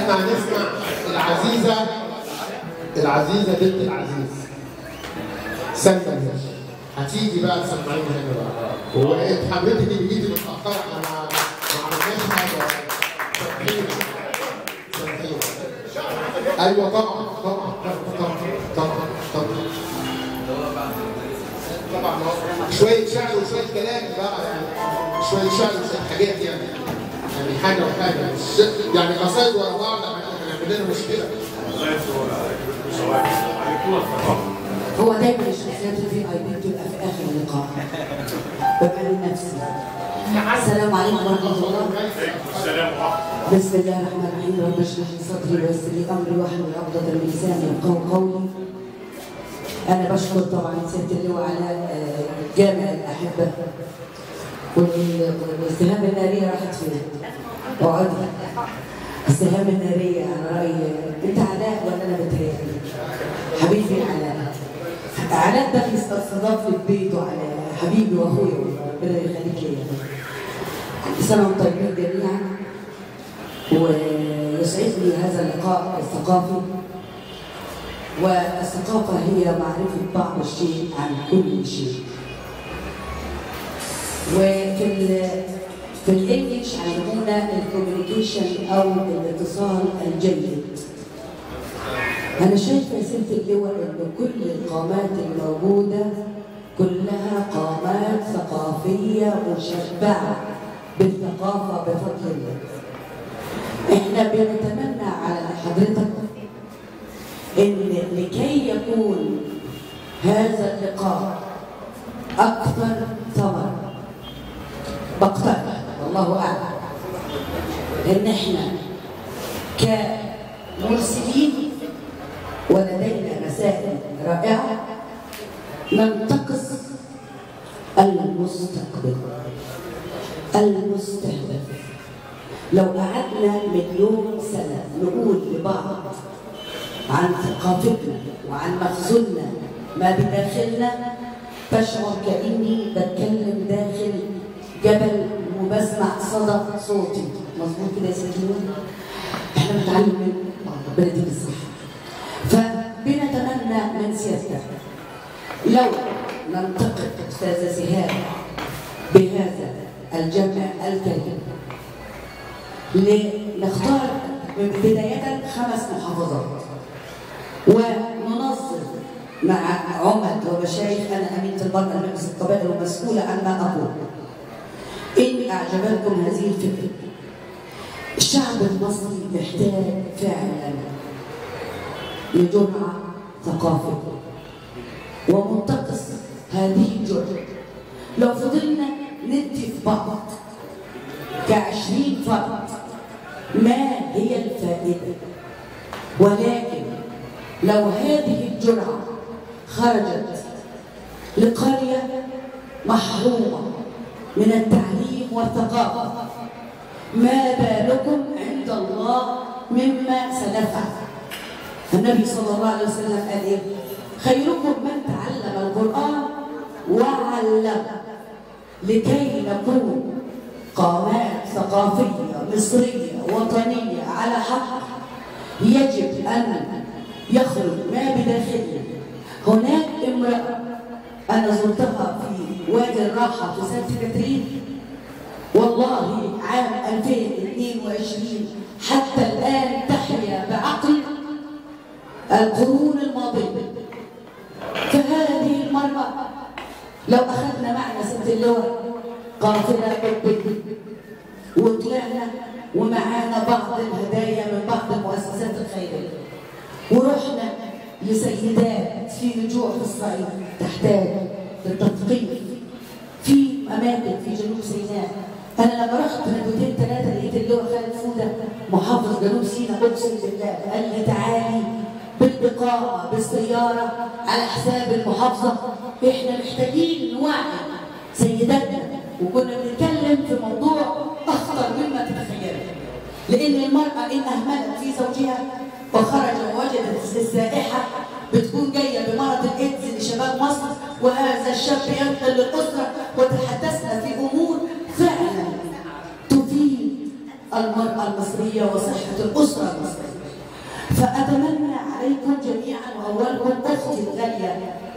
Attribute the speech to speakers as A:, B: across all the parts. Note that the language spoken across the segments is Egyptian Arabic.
A: احنا هنسمع العزيزه العزيزه بنت العزيز سلمى الهش هتيجي بقى تسمعينا هنا بقى وانت حضرتك اللي جيتي متاخره احنا ما ما عملناش حاجه سامحينا سامحينا ايوه طبعا طبعا طبعا طبعا طبعا طبعا شويه شعر وشويه كلام بقى يعني شويه شعر وشويه حاجات يعني يعني حاجه وحاجه مش يعني قصايد ورا بعض هنعمل لنا مشكله
B: هو دايما الشخصيات اللي في اي بي بتبقى في اخر اللقاء ببقى من نفسي السلام عليكم ورحمه الله بسم الله الرحمن الرحيم رب اشرح لي صدري ويسر لي امري واحلل عقدة من لساني يفقهوا قولي انا بشكر طبعا سياده اللواء على آه، جامع الاحبه وال- والسهام الناريه راحت فين؟ اقعدي السهام الناريه على راي انت علاء ولا انا بتهيألي؟ حبيبي علاء علاء ده استضاف لي في بيته على حبيبي واخويا ربنا يخليك ليا كل سنه وانتم طيبين جميعا ويسعدني هذا اللقاء الثقافي والثقافه هي معرفه بعض الشيء عن كل شيء وفي ال في الانجليش علمونا الكوميونيكيشن او الاتصال الجيد أنا شايفة يا ست اللواء إن كل القامات الموجودة كلها قامات ثقافية مشبعة بالثقافة بفضل الله. إحنا بنتمنى على حضرتك إن لكي يكون هذا اللقاء أكثر ثمر بقترح والله أعلم إن إحنا كمرسلين ولدينا رسائل رائعة ننتقص المستقبل المستهدف لو قعدنا مليون سنة نقول لبعض عن ثقافتنا وعن مخزوننا ما بداخلنا بشعر كأني بتكلم داخل جبل وبسمع صدى صوتي مظبوط كده يا سيدي احنا بنتعلم من بعض ربنا يديك الصحة فبنتمنى من سيادتك لو ننتقد استاذه سهام بهذا الجمع الكريم لنختار بداية خمس محافظات وننظم مع عمد ومشايخ انا امينه المراه المجلس القبائل ومسؤوله عن ما اقول. ان اعجبتكم هذه الفكره الشعب المصري محتاج فعلا لجرعة ثقافة ومنتقص هذه الجرعة لو فضلنا ندي في بعض كعشرين فرد ما هي الفائدة ولكن لو هذه الجرعة خرجت لقرية محرومة من التعليم والثقافة ما بالكم عند الله مما سنفعل النبي صلى الله عليه وسلم قال ايه خيركم من تعلم القران وعلم لكي نكون قامات ثقافيه مصريه وطنيه على حق يجب ان يخرج ما بداخلنا هناك امراه انا زرتها في وادي الراحه في سانت كاترين والله عام 2022 حتى الآن تحيا بعقل القرون الماضية فهذه المرة لو أخذنا معنا ست اللواء قافلة بالبيت وطلعنا ومعانا بعض الهدايا من بعض المؤسسات الخيرية ورحنا لسيدات في رجوع في الصعيد تحتاج للتثقيف في اماكن في جنوب سيناء انا لما رحت ندوتين ثلاثه لقيت اللواء خالد فوده محافظ جنوب سيناء اقسم بالله قال لي تعالي بالاقامه بالسياره على حساب المحافظه احنا محتاجين نوعي سيداتنا وكنا بنتكلم في موضوع اخطر مما تتخيلوا لان المراه ان اهملت في زوجها وخرج ووجدت السائحه بتكون جايه بمرض الايدز لشباب مصر وهذا الشاب ينقل للاسره وتحدثنا في امور فعلا تفيد المراه المصريه وصحه الاسره المصريه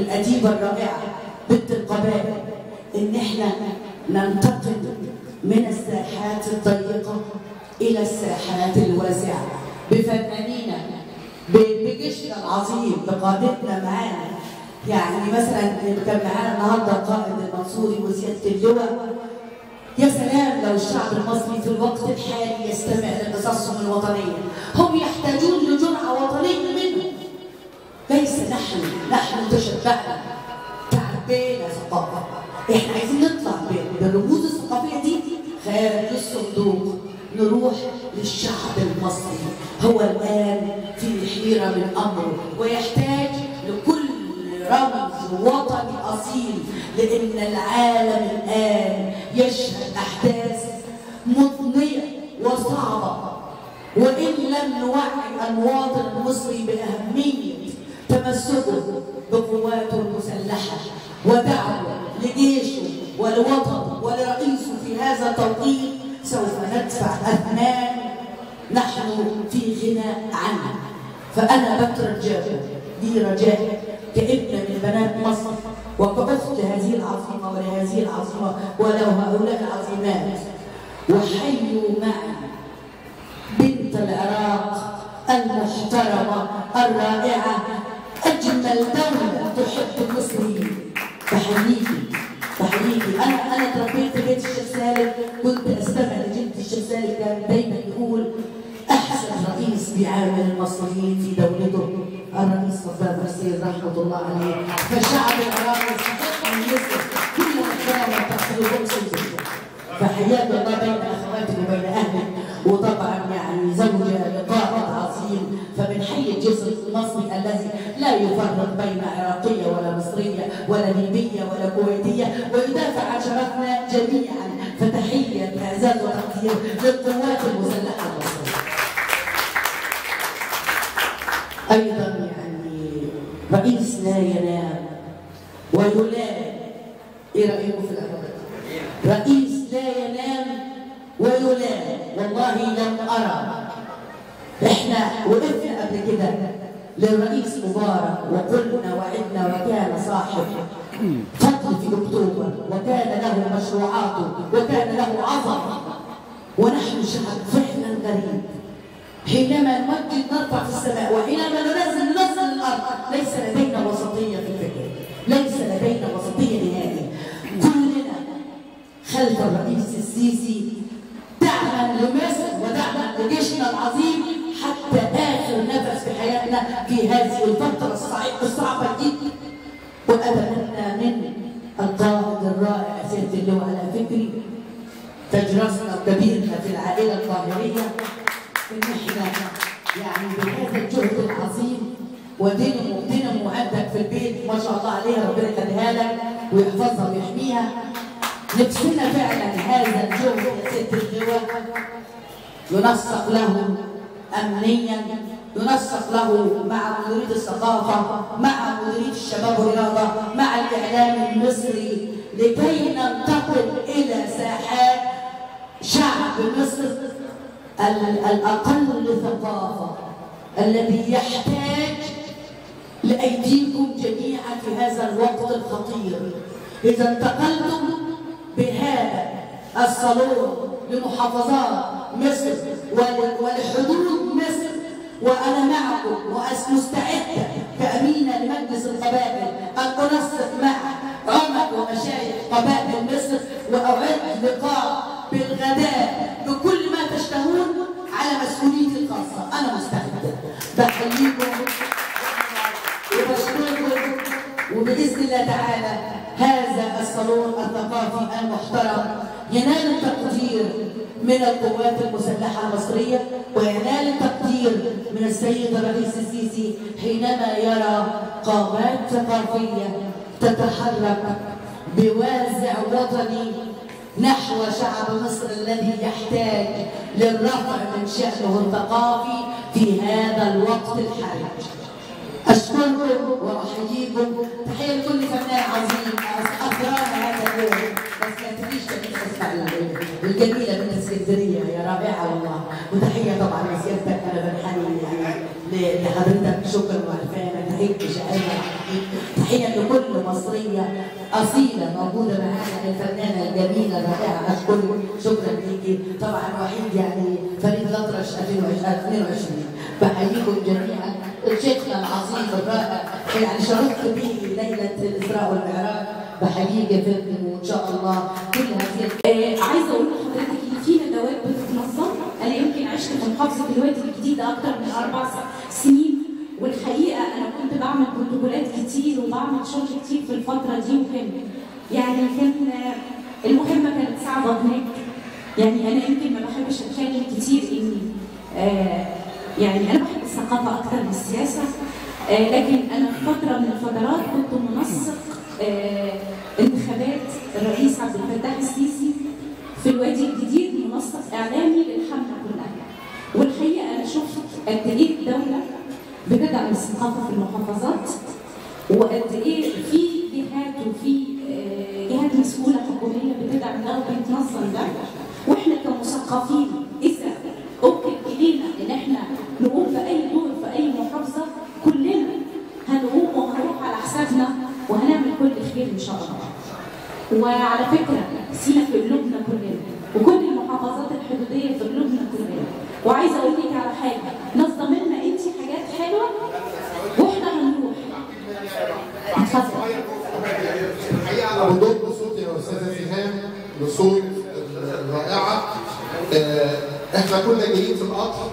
B: الأديبة الرائعة بنت القبائل إن إحنا ننتقل من الساحات الضيقة إلى الساحات الواسعة بفنانينا بجيشنا العظيم بقادتنا معانا يعني مثلا كان معانا النهارده القائد المنصوري وسياده اللواء يا سلام لو الشعب المصري في الوقت الحالي يستمع لقصصهم الوطنيه هم يحتاجون لجرعه وطنيه منهم ليس نحن نحن تشبعنا تعبينا ثقافه احنا عايزين نطلع بالرموز الثقافيه دي خارج الصندوق نروح للشعب المصري هو الان في حيره من امره ويحتاج لكل رمز وطني اصيل لان العالم الان يشهد احداث مضنيه وصعبه وان لم نوعي المواطن المصري باهميه تمسكه بقواته المسلحه ودعوه لجيشه ولوطنه ولرئيسه في هذا التوقيت سوف ندفع اثمان نحن في غنى عنها فانا بترجاكم لي رجاء كابن من بنات مصر وكأخت لهذه العظيمة ولهذه العظيمة ولو هؤلاء العظيمات وحيوا معي بنت العراق المحترمة الرائعة أجمل دولة تحب المصريين تحييكي تحييكي أنا أنا تربيت في بيت الشيخ سالم كنت أستمع لجدي الشيخ سالم كان دايما يقول أحسن رئيس بيعامل المصريين في دولته الرئيس صفاء مرسي رحمة الله عليه فشعب العراق يستحق من مصر كل احترام وتقدير وأقسم فحياة الله بين أخواتي وبين أهلي وطبعا يعني زوجة لقائد عظيم فبنحيي الجيش المصري الذي لا يفرق بين عراقية ولا مصرية ولا ليبية ولا كويتية ويدافع عن شرفنا جميعا فتحية إعزاز وتقدير للقوات المسلحة المصرية ايضا يعني رئيس لا ينام ويلام ايه رايكم في الامر رئيس لا ينام ويلام والله لم ارى احنا وقفنا قبل كده للرئيس مبارك وقلنا وعدنا وكان صاحب فضل في اكتوبر وكان له مشروعاته وكان له عظمه ونحن شعب فعلا غريب حينما نمجد نرفع في السماء وحينما ننزل ننزل الارض ليس لدينا وسطيه في الفكر ليس لدينا وسطيه نهائي كلنا خلف الرئيس السيسي دعما لمصر ودعما لجيشنا العظيم حتى اخر نفس في حياتنا في هذه الفتره الصعبه جدا واتمنى من القائد الرائع سياده اللواء على فكري تجرسنا وكبيرنا في العائله القاهريه ان احنا يعني بهذا الجهد العظيم ودينه دينه مؤدب في البيت ما شاء الله عليها ربنا يخليها لك ويحفظها ويحميها نفسنا فعلا هذا الجهد يا ست اللواء ينسق له امنيا ينسق له مع مديريه الثقافه مع مديريه الشباب والرياضه مع الاعلام المصري لكي ننتقل الى ساحات شعب مصر الأقل ثقافة الذي يحتاج لأيديكم جميعا في هذا الوقت الخطير إذا انتقلتم بهذا الصالون لمحافظات مصر ولحدود مصر وأنا معكم ومستعدة كأمينة لمجلس القبائل أن أنسق مع عمد ومشايخ قبائل مصر وأعد لقاء بالغداء بكل ما تشتهون على مسؤوليتي الخاصة أنا مستعدة بحييكم وبشكركم وبإذن الله تعالى هذا الصالون الثقافي المحترم ينال التقدير من القوات المسلحة المصرية وينال التقدير من السيد الرئيس السيسي حينما يرى قامات ثقافية تتحرك بوازع وطني نحو شعب مصر الذي يحتاج للرفع من شأنه الثقافي في هذا الوقت الحرج أشكركم وأحييكم تحية لكل فنان عظيم أثرانا هذا اليوم بس ما تجيش تسمع الجميلة من اسكندرية يا رائعة والله وتحية طبعا لسيادتك أنا بنحني يعني لحضرتك شكرا وعرفانة تحية شقاية تحية لكل موجوده معانا الفنانه الجميله الرائعه اشكرك شكرا ليكي طبعا وحيد يعني فريد الاطرش 2022 بحييكم جميعا شيخنا العظيم الرائع يعني شرفت به ليله الاسراء والمعراج بحييك يا فندم وان شاء الله كل هذه
C: آه، عايزه اقول لحضرتك ان في ندوات بتتنظم انا يمكن عشت في محافظه الوادي الجديده اكتر من اربع س- سنين والحقيقه انا كنت بعمل بروتوكولات كتير وبعمل شغل كتير في الفتره دي وكان يعني كان آه، المهمه كانت صعبه هناك يعني انا يمكن ما بحبش اتكلم كتير اني آه، يعني انا بحب الثقافه اكتر من السياسه آه، لكن انا في فتره من الفترات كنت منسق آه، انتخابات الرئيس عبد الفتاح السيسي في الوادي الجديد منسق اعلامي للحمله كلها والحقيقه انا شفت قد ايه الدوله بتدعم الثقافه في المحافظات وقد ايه في جهات وفي آه، جهات مسؤوله حكوميه بتدعم ده وبتنظم ده واحنا كمثقفين اذا اوكل الينا ان احنا نقوم باي دور في اي محافظه كلنا هنقوم وهنروح على حسابنا وهنعمل كل خير ان شاء الله. وعلى فكره سينا في قلوبنا كلنا وكل المحافظات الحدوديه في قلوبنا كلنا وعايزه اقول لك على حاجه نظم لنا انت حاجات حلوه واحنا هنروح اتفضل
A: الحقيقه انا بضم صوتي يا استاذه سهام بصوت الرائعه آه، احنا كنا جايين في القطر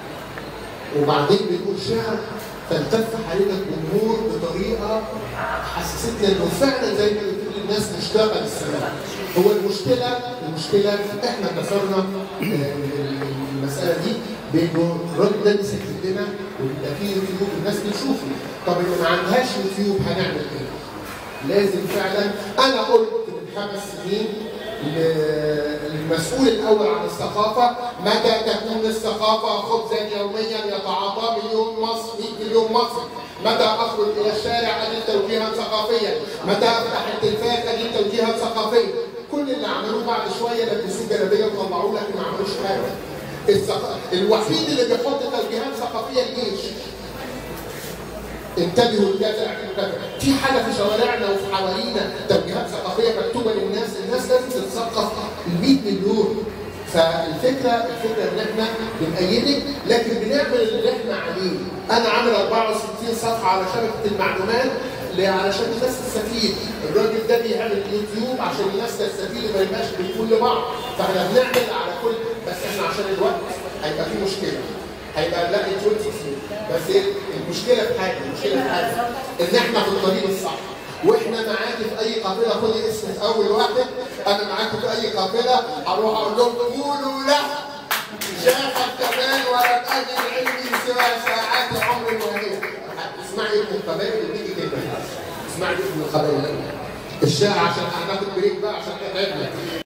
A: وبعدين بنقول شعر فالتف علينا الجمهور بطريقه حسستنا انه فعلا زي ما بتقول الناس مشتاقه للسماء. هو المشكله المشكله احنا كسرنا آه، المساله دي بانه الراجل ده بيسجل لنا ويبقى فيه يوتيوب الناس بتشوفه. طب اللي ما عندهاش يوتيوب هنعمل ايه؟ لازم فعلا انا قلت من خمس سنين ل- للمسؤول الاول عن الثقافه متى تكون الثقافه خبزا يوميا يتعاطاه مليون مصري 100 مليون مصري متى اخرج الى الشارع اجد توجيها ثقافيا متى افتح التلفاز اجد توجيها ثقافيا كل اللي عملوه بعد شويه لبسوه جلابيه وطلعوه لكن ما عملوش حاجه الثق- الوحيد اللي بيحط توجيهات ثقافيه الجيش انتبهوا لكذا اعملوا كذا في حاجه في شوارعنا وفي حوالينا توجيهات ثقافيه مكتوبه للناس الناس لازم تتثقف ال 100 مليون فالفكره الفكره ان احنا بنأيدك لكن بنعمل اللي احنا عليه انا عامل 64 صفحه على شبكه المعلومات ل- علشان الناس تستفيد الراجل ده بيعمل يوتيوب عشان الناس تستفيد وما يبقاش بنقول لبعض فاحنا بنعمل على كل بس احنا عشان الوقت هيبقى في مشكله هيبقى لا انت كتير بس إيه؟ المشكله في حاجه المشكله في حاجه ان احنا في الطريق الصح واحنا معاكي في اي قافله خدي اسمك اول واحد انا معاكي في اي قافله هروح اقول لهم قولوا له شافك كمان ولا تأجل علمي سوى ساعات عمر وهي اسمعي ابن القبائل اديكي كلمه اسمعي ابن القبائل الشارع عشان هناخد بريك بقى عشان تعبنا